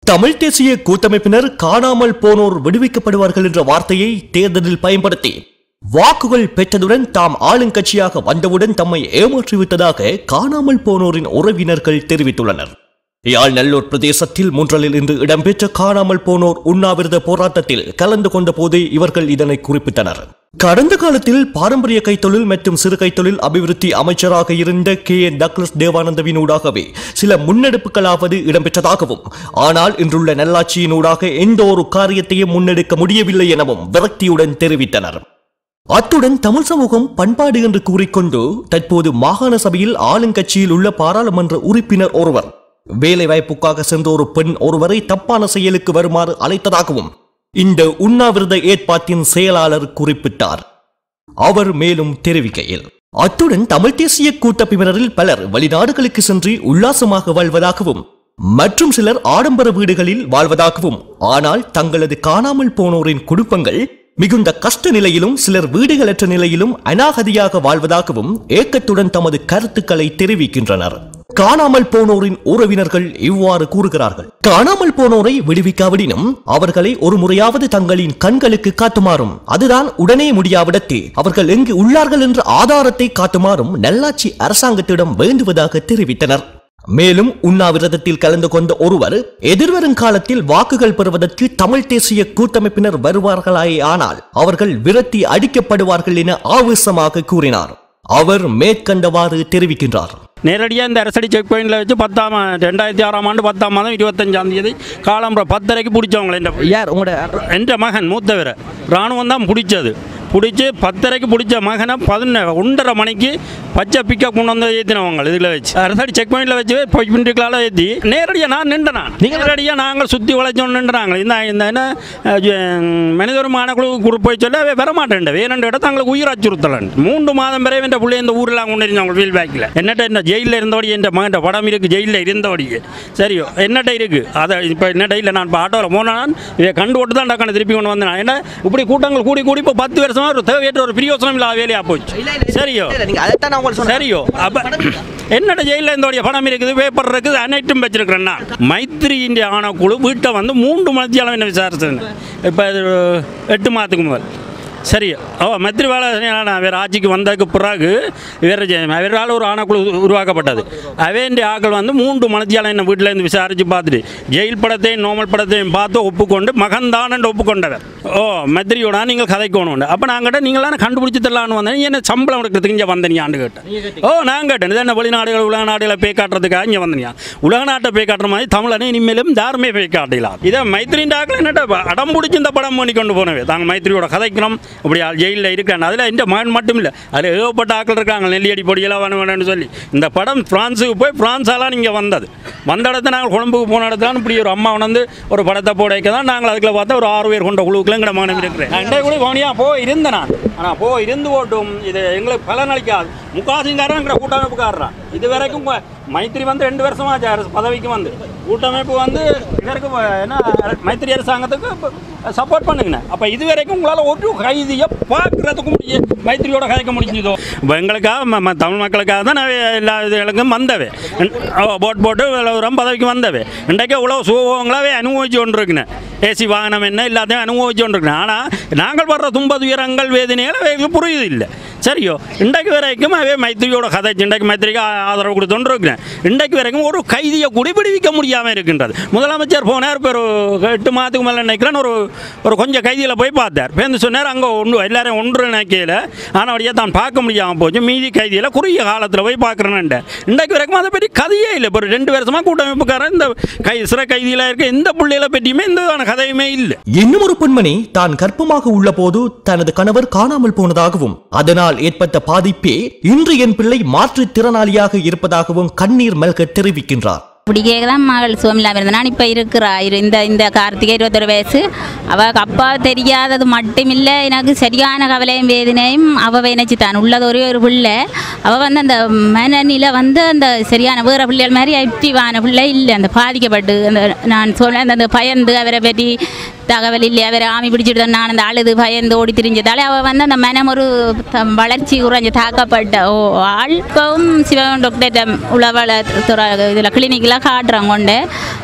தமிழ் தேசிய கூட்டமைப்பினர் காணாமல் போனோர் விடுவிக்கப்படுவார்கள் என்ற வார்த்தையை தேர்தலில் பயன்படுத்தி வாக்குகள் பெற்றதுடன் தாம் ஆளுங்கட்சியாக வந்தவுடன் தம்மை ஏமாற்றிவிட்டதாக காணாமல் போனோரின் உறவினர்கள் தெரிவித்துள்ளனர் யாழ் நல்லூர் பிரதேசத்தில் முன்றலில் இன்று இடம்பெற்ற காணாமல் போனோர் உண்ணாவிரத போராட்டத்தில் கலந்து கொண்ட போதே இவர்கள் இதனை குறிப்பிட்டனர் கடந்த காலத்தில் பாரம்பரிய கைத்தொழில் மற்றும் சிறு கைத்தொழில் அபிவிருத்தி அமைச்சராக இருந்த கே என் டக்ளஸ் தேவானந்தவினூடாகவே சில முன்னெடுப்புகளாவது இடம்பெற்றதாகவும் ஆனால் இன்றுள்ள நல்லாட்சியினூடாக எந்த ஒரு காரியத்தையும் முன்னெடுக்க முடியவில்லை எனவும் விரக்தியுடன் தெரிவித்தனர் அத்துடன் தமிழ் சமூகம் பண்பாடு என்று கூறிக்கொண்டு தற்போது மாகாண சபையில் ஆளுங்கட்சியில் உள்ள பாராளுமன்ற உறுப்பினர் ஒருவர் வேலை வாய்ப்புக்காக சென்ற ஒரு பெண் ஒருவரை தப்பான செயலுக்கு வருமாறு அழைத்ததாகவும் இந்த உண்ணாவிரத ஏற்பாட்டின் செயலாளர் குறிப்பிட்டார் அவர் மேலும் தெரிவிக்கையில் அத்துடன் தமிழ் தேசிய கூட்டப்பிரிவினரில் பலர் வெளிநாடுகளுக்கு சென்று உல்லாசமாக வாழ்வதாகவும் மற்றும் சிலர் ஆடம்பர வீடுகளில் வாழ்வதாகவும் ஆனால் தங்களது காணாமல் போனோரின் குடும்பங்கள் மிகுந்த கஷ்ட நிலையிலும் சிலர் வீடுகளற்ற நிலையிலும் அநாகதியாக வாழ்வதாகவும் ஏக்கத்துடன் தமது கருத்துக்களை தெரிவிக்கின்றனர் காணாமல் போனோரின் உறவினர்கள் இவ்வாறு கூறுகிறார்கள் காணாமல் போனோரை விடுவிக்காவிடினும் அவர்களை ஒரு முறையாவது தங்களின் கண்களுக்கு காட்டுமாறும் அதுதான் உடனே முடியாவிடத்தே அவர்கள் எங்கு உள்ளார்கள் என்ற ஆதாரத்தை காட்டுமாறும் நல்லாட்சி அரசாங்கத்திடம் வேண்டுவதாக தெரிவித்தனர் மேலும் உண்ணாவிரதத்தில் கலந்து கொண்ட ஒருவர் எதிர்வரும் காலத்தில் வாக்குகள் பெறுவதற்கு தமிழ் தேசிய கூட்டமைப்பினர் வருவார்களாயே ஆனால் அவர்கள் விரட்டி அடிக்கப்படுவார்கள் என ஆவேசமாக கூறினார் அவர் மேற்கண்டவாறு தெரிவிக்கின்றார் நேரடியாக இந்த அரசடி செக் பாயிண்டில் வச்சு பத்தாம் ரெண்டாயிரத்தி ஆறாம் ஆண்டு பத்தாம் மாதம் இருபத்தஞ்சாம் தேதி காலம்புற பத்தரைக்கு பிடிச்சவங்கள இந்த யார் உங்களோட என்ற மகன் மூத்தவர் இராணுவம் தான் பிடிச்சது பிடிச்சி பத்தரைக்கு பிடிச்ச மகனை பதினொன்று ஒன்றரை மணிக்கு பச்சை பிக்கா கொண்டு வந்து ஏற்றினவங்க இதில் வச்சு அரசடி செக் பாயிண்டில் வச்சு பின்ட்டுக்களால் ஏற்றி நேரடியாக நான் நின்றேன் நான் நேரடியாக நாங்கள் சுற்றி வளைச்சோம் நின்றாங்க இந்த இந்த என்ன அஹ், ஜ- மனிதர் மானக்குழு குரூப் போய் சொல்ல அவன் வரமாட்டேன் வேறண்டு இடம் தங்களுக்கு உயிர் அச்சுறுத்தலன் மூன்று மாதம் பிறகு என் பிள்ளை இந்த ஊரில் கொண்டு இருந்தாங்க ஃபீல் பேக்கில் என்னட்ட என்ன ஜெயிலில் இருந்தபடி என் மகன் படம் இருக்குது ஜெயிலில் இருந்தபடியே சரியோ என்னட்ட இருக்குது அதை இப்போ என்னட்ட இல்லை நான் இப்போ ஆட்டோவில் போனான் இதை கண்டு விட்டு தான் டக்கான திருப்பி கொண்டு வந்தேன் ஏன்னா இப்படி கூட்டங்கள் கூடி கூடி இப்போ பத்து வருஷமா ஒரு தேவையற்ற ஒரு பிரியோசனம் இல்லாத வேலையாக போச்சு சரியோ நீங்க அதைத்தான் நான் உங்களுக்கு சொன்னேன் சரியோ அப்ப என்னோட ஜெயிலில் இருந்தோடைய பணம் இருக்குது பேப்பர் இருக்குது அனைத்தும் வச்சிருக்கிறேன் நான் மைத்ரி இந்திய ஆணைக்குழு வீட்டை வந்து மூன்று மணித்தியாலம் என்ன விசாரிச்சேன் இப்போ இது எட்டு மாதத்துக்கு முதல் சரி ஓ மைத்ரி வேலை நான் வேறு ஆட்சிக்கு வந்ததுக்கு பிறகு வேறு வேறால் ஒரு ஆணைக்குழு உரு- உருவாக்கப்பட்டது அவேண்டிய ஆக்கள் வந்து மூன்று மணித்தியாலம் என்ன வீட்டில் இருந்து விசாரித்து பார்த்துட்டு ஜெயில் படத்தையும் நோமல் படத்தையும் பார்த்து ஒப்புக்கொண்டு மகன்தான் என்று ஒப்புக்கொண்டவர் ஓ மைத்ரியோட நீங்கள் கதைக்கணும் அப்போ நான் கேட்டேன் நீங்களாம் கண்டுபிடிச்சி தரலான்னு வந்தேன் என்ன சம்பளம் எடுக்கிறதுக்கு இங்கே வந்தேன் நீ ஆண்டு கேட்டேன் ஓ நான் கேட்டேன் இது என்ன வெளிநாடுகள் உலக நாடுகளை பேய் காட்டுறதுக்காக இங்கே வந்தனியா உலக நாட்டை பேய் காட்டுற மாதிரி தமிழனை இனிமேலும் யாருமே பேய் காட்டலாம் இதை மைத்ரியின் ஆக்கள் என்னட்ட அடம் பிடிச்சி இந்த படம் பண்ணி கொண்டு போனவே தாங்க மைத்ரியோட கதைக்கணும் இப்படி ஜெயிலில் இருக்கிறேன் அதில் இந்த மகன் மட்டும் இல்லை அதில் ஏகப்பட்ட ஆக்கள் இருக்காங்க நெல்லியடி பொடியெல்லாம் வேணும் வேணும்னு சொல்லி இந்த படம் பிரான்ஸுக்கு போய் பிரான்ஸாலாம் இங்கே வந்தது வந்த இடத்துல நாங்கள் கொழும்புக்கு போன இடத்துல இப்படி ஒரு அம்மா வந்து ஒரு படத்தை போட வைக்க தான் நாங்கள் அதுக்குள்ள பார்த்தா ஒரு ஆறு பேர் கொண்ட குழுவுக்குள்ள எங்கட மகனும் இருக்கிறேன் ரெண்டே கூட போனியா போ இருந்தேன் நான் ஆனால் போ இருந்து போட்டும் இது எங்களுக்கு பலன் அளிக்காது முக்காசிங்காரங்கிற கூட்டமைப்புக்காரரா இது வரைக்கும் கொ- மைத்திரி வந்து ரெண்டு வருஷமா ஆச்சு அரசு பதவிக்கு வந்து கூட்டமைப்பு வந்து இதற்கு வ- என்ன மைத்திரி அரசாங்கத்துக்கு சப்போர்ட் பண்ணுங்கண்ணே அப்போ இது வரைக்கும் உங்களால் ஒரு கைதியை பார்க்கறதுக்கு முடிய மைத்திரியோட கதைக்க முடிஞ்சதோ இப்போ எங்களுக்காக ம- ம- தமிழ் மக்களுக்காக தான் நான் எல்லா இதுகளுக்கும் வந்தவே போட் போட்டு இவ்வளவு பதவிக்கு வந்தவே இன்றைக்கு இவ்வளோ சுகங்களாகவே அனுபவிச்சு கொண்டு இருக்குண்ணே ஏசி வாகனம் என்ன எல்லாத்தையும் அனுபவிச்சு கொண்டு இருக்கேன் ஆனால் நாங்கள் வர்ற துன்ப துயரங்கள் வேதனைகள் எங்களுக்கு புரியுது இல்லை சரியோ இன்றைக்கு வரைக்கும் அவே மைத்திரியோட கதை இன்றைக்கு மைத்திரிக்கு ஆ- ஆதரவு கொடுத்துட்டு இருக்கிறேன் இன்றைக்கு வரைக்கும் ஒரு கைதியை கூட விடுவிக்க முடியாமல் இருக்கின்றது முதலமைச்சர் போனார் இப்போ ஒரு எட்டு மாதத்துக்கு மேலே நினைக்கிறேன் ஒரு ஒரு கொஞ்சம் கைதியில் போய் பார்த்தார் பேருந்து சொன்னார் அங்கே ஒன்று எல்லாரும் ஒன்று நினைக்கையில் ஆனால் அப்படியே தான் பார்க்க முடியாமல் போச்சு மீதி கைதியில் குறுகிய காலத்தில் போய் பார்க்குறேன்ட்டு இன்றைக்கு வரைக்கும் அதை பற்றி கதையே இல்லை இப்போ ஒரு ரெண்டு வருஷமாக கூட்டமைப்புக்காரன் இந்த கை சிறை கைதியில் இருக்க எந்த பிள்ளைகளை பற்றியுமே எந்த கதையுமே இல்லை இன்னும் ஒரு பெண்மணி தான் கர்ப்பமாக உள்ள போது தனது கணவர் காணாமல் போனதாகவும் அதனால் ஏற்பட்ட பாதிப்பே இன்று என் பிள்ளை மாற்றுத்திறனாளியாக இருப்பதாகவும் கண்ணீர் மல்க தெரிவிக்கின்றார் இப்படி கேட்க தான் மகள் சோமிலாம இருந்தா நான் இப்போ இருக்கிறா இரு- இந்த இந்த கார்த்திகை இருபத்தொரு வயசு அவள் அப்பா தெரியாதது மட்டும் இல்லை எனக்கு சரியான கவலையும் வேதனையும் அவள் நினைச்சு தான் உள்ளது ஒரே ஒரு பிள்ளை அவள் வந்து அந்த மனநில வந்து அந்த சரியான வேறு பிள்ளைகள் மாதிரி ஆக்டிவான பிள்ளை இல்லை அந்த பாதிக்கப்பட்டு அந்த நான் சொன்ன அந்த- அந்த பயந்து அவரை பற்றி தகவல் இல்லை அவரை ஆமி பிடிச்சிட்டு தான் நான் அந்த அழுது பயந்து ஓடி திரிஞ்சதால அவள் வந்து அந்த மனம் ஒரு த- வளர்ச்சி குறைஞ்சு தாக்கப்பட்ட ஓ ஆள் இப்பவும் சிவன் டாக்டர் உளவள துறை இதில் கிளினிக்கில் காட்டுறாங்க கொண்டு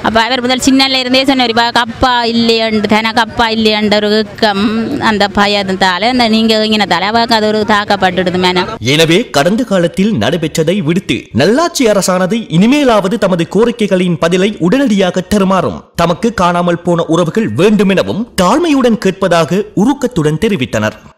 அப்போ அவர் முதல் சின்னல இருந்தே சொன்னார் இப்போ அப்பா இல்லையண்டு தனக்கு அப்பா இல்லையன்ற ஒரு இக்கம் அந்த பயத்தால் அந்த நீங்கள் இங்கே தலைவாக்கு அது ஒரு தாக்கப்பட்டுடுது மேனம் எனவே கடந்த காலத்தில் நடைபெற்றதை விடுத்து நல்லாட்சி அரசானது இனிமேலாவது தமது கோரிக்கைகளின் பதிலை உடனடியாக தருமாறும் தமக்கு காணாமல் போன உறவுகள் வேண்டுமெனவும் தாழ்மையுடன் கேட்பதாக உருக்கத்துடன் தெரிவித்தனர்